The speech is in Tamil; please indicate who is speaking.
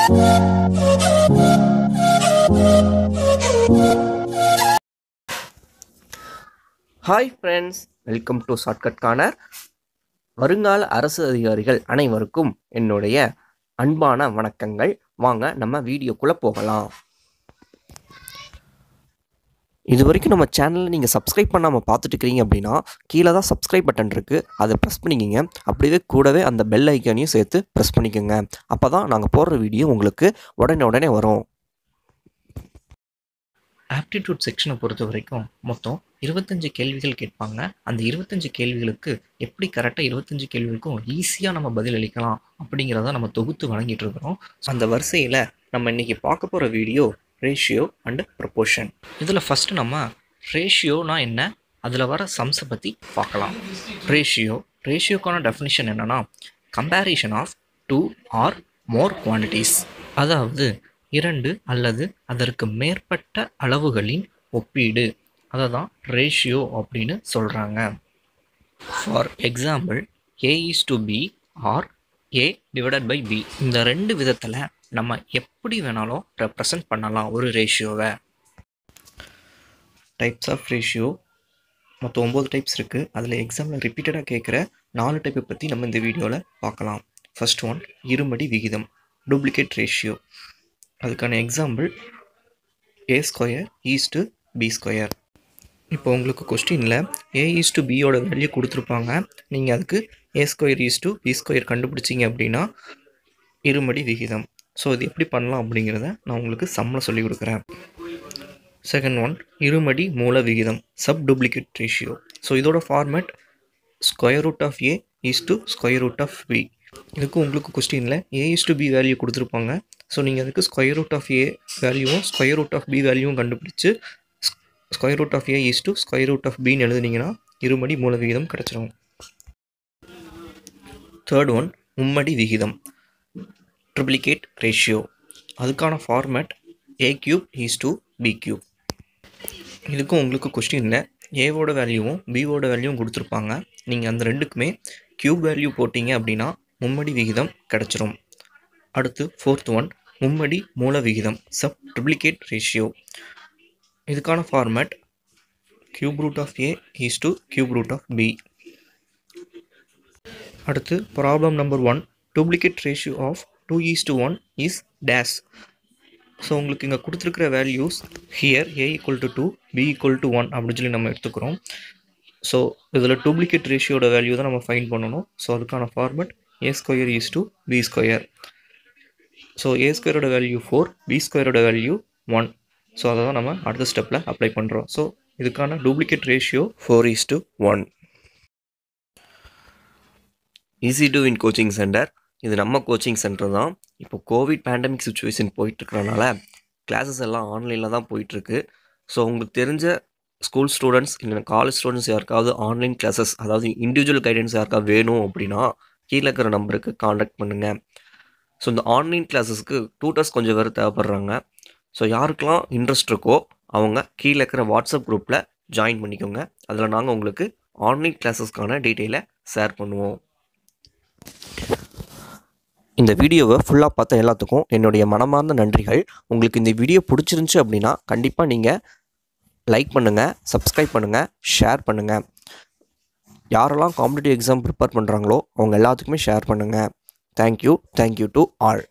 Speaker 1: hi friends welcome to shortcut corner வருங்கால அரசு அதிகாரிகள் அனைவருக்கும் என்னுடைய அன்பான வணக்கங்கள் வாங்க நம்ம வீடியோக்குள்ளே போகலாம் இது வரைக்கும் நம்ம சேனலில் நீங்கள் சப்ஸ்கிரைப் பண்ணாமல் பார்த்துட்டு இருக்கிறீங்க அப்படின்னா கீழே தான் சப்ஸ்கிரைப் பட்டன் இருக்குது அதை ப்ரெஸ் பண்ணிக்கோங்க அப்படியே கூடவே அந்த பெல் ஐக்கானையும் சேர்த்து ப்ரெஸ் பண்ணிக்கோங்க அப்போ தான் நாங்கள் போடுற வீடியோ உங்களுக்கு உடனே உடனே வரும்
Speaker 2: ஆப்டிடியூட் செக்ஷனை பொறுத்த வரைக்கும் மொத்தம் இருபத்தஞ்சு கேள்விகள் கேட்பாங்க அந்த இருபத்தஞ்சு கேள்விகளுக்கு எப்படி கரெக்டாக இருபத்தஞ்சு கேள்விகளுக்கும் ஈஸியாக நம்ம பதில் அளிக்கலாம் அப்படிங்கிறத நம்ம தொகுத்து வழங்கிட்டு இருக்கிறோம் அந்த வரிசையில் நம்ம இன்னைக்கு பார்க்க போகிற வீடியோ ரேஷியோ அண்டு ப்ரொபோர்ஷன் இதில் ஃபஸ்ட்டு நம்ம ரேஷியோனா என்ன அதில் வர சம்ஸை பற்றி பார்க்கலாம் ரேஷியோ ரேஷியோக்கான டெஃபினிஷன் என்னென்னா comparison of two or more quantities அதாவது இரண்டு அல்லது அதற்கு மேற்பட்ட அளவுகளின் ஒப்பீடு அதை தான் ரேஷியோ அப்படின்னு சொல்கிறாங்க for example A is to B or A divided by B இந்த ரெண்டு விதத்தில் நம்ம எப்படி வேணாலும் ரெப்ரசன்ட் பண்ணலாம் ஒரு ரேஷியோவை டைப்ஸ் ஆஃப் ரேஷியோ மொத்தம் ஒம்பது டைப்ஸ் இருக்குது அதில் எக்ஸாமில் ரிப்பீட்டடாக கேட்குற நாலு டைப்பை பற்றி நம்ம இந்த வீடியோவில் பார்க்கலாம் ஃபர்ஸ்ட் ஒன் இருமடி விகிதம் டூப்ளிகேட் ரேஷியோ அதுக்கான example A square is to B square இப்போ உங்களுக்கு கொஸ்டினில் ஏ ஈஸ்ட்டு பியோட வேல்யூ கொடுத்துருப்பாங்க நீங்கள் அதுக்கு A square is to B square கண்டுபிடிச்சிங்க அப்படின்னா இருமடி விகிதம் ஸோ இது எப்படி பண்ணலாம் அப்படிங்கிறத நான் உங்களுக்கு சம்மில் சொல்லி கொடுக்குறேன் செகண்ட் ஒன் இருமடி மூல விகிதம் சப் டூப்ளிகேட் ரேஷியோ ஸோ இதோட format square root of A is to square root of B இதுக்கு உங்களுக்கு கொஸ்டினில் A is to B value கொடுத்துருப்பாங்க ஸோ நீங்கள் அதுக்கு ஸ்கொயர் ரூட் ஆஃப் ஏ வேல்யூவும் ஸ்கொயர் ரூட் ஆஃப் பி வேல்யூவும் கண்டுபிடிச்சு square root of A is to square root of பின்னு எழுதுனீங்கன்னா இருமடி மூல விகிதம் கிடச்சிரும் தேர்ட் ஒன் மும்மடி விகிதம் ட்ரிப்ளிகேட் ரேஷியோ அதுக்கான format A cube is to B cube இதுக்கும் உங்களுக்கு கொஸ்டினில் ஏவோட வேல்யூவும் பிவோட வேல்யூவும் கொடுத்துருப்பாங்க நீங்கள் அந்த ரெண்டுக்குமே கியூப் வேல்யூ போட்டிங்க அப்படின்னா மும்மடி விகிதம் கிடச்சிரும் அடுத்து ஃபோர்த் ஒன் மும்மடி மூல விகிதம் சப் ட்ரிப்ளிகேட் ரேஷியோ இதுக்கான format cube root of A is to cube root of B அடுத்து problem number one duplicate ratio of two is to one is days so உங்களுக்கு இங்கே கொடுத்துருக்கிற values here A equal to two B equal to one அப்படின்னு சொல்லி நம்ம எடுத்துக்கிறோம் ஸோ இதில் டூப்ளிகேட் ரேஷியோட வேல்யூ தான் நம்ம ஃபைன் பண்ணணும் ஸோ அதுக்கான format A square is to B square so A ஸ்கொயரோட வேல்யூ ஃபோர் பி ஸ்கொயரோட வேல்யூ ஒன் ஸோ அதை தான் நம்ம அடுத்த ஸ்டெப்பில் அப்ளை பண்ணுறோம் ஸோ இதுக்கான duplicate ratio
Speaker 1: four is to one easy to win coaching centre இது நம்ம கோச்சிங் சென்டர் தான் இப்போ கோவிட் பேண்டமிக் சுச்சுவேஷன் போயிட்டுருக்கறனால கிளாஸஸ் எல்லாம் ஆன்லைனில் தான் போயிட்டுருக்கு ஸோ உங்களுக்கு தெரிஞ்ச ஸ்கூல் ஸ்டூடெண்ட்ஸ் இல்லை காலேஜ் ஸ்டூடெண்ட்ஸ் யாருக்காவது ஆன்லைன் கிளாஸஸ் அதாவது இண்டிவிஜுவல் கைடன்ஸ் யாருக்காவது வேணும் அப்படின்னா கீழே இருக்கிற நம்பருக்கு காண்டாக்ட் பண்ணுங்கள் ஸோ இந்த ஆன்லைன் கிளாஸஸ்க்கு டூட்டர்ஸ் கொஞ்சம் பேர் தேவைப்படுறாங்க ஸோ யாருக்கெல்லாம் இன்ட்ரெஸ்ட் இருக்கோ அவங்க கீழே இருக்கிற வாட்ஸ்அப் குரூப்பில் ஜாயின் பண்ணிக்கோங்க அதில் நாங்கள் உங்களுக்கு ஆன்லைன் கிளாஸஸ்க்கான டீட்டெயிலை ஷேர் பண்ணுவோம் இந்த வீடியோவை ஃபுல்லாக பார்த்த எல்லாத்துக்கும் என்னுடைய மனமார்ந்த நன்றிகள் உங்களுக்கு இந்த வீடியோ பிடிச்சிருந்துச்சி அப்படின்னா கண்டிப்பாக நீங்கள் லைக் பண்ணுங்கள் சப்ஸ்கிரைப் பண்ணுங்கள் ஷேர் பண்ணுங்கள் யாரெல்லாம் காம்படிட்டிவ் எக்ஸாம் ப்ரிப்பேர் பண்ணுறாங்களோ அவங்க எல்லாத்துக்குமே ஷேர் பண்ணுங்கள் தேங்க்யூ தேங்க்யூ டு ஆல்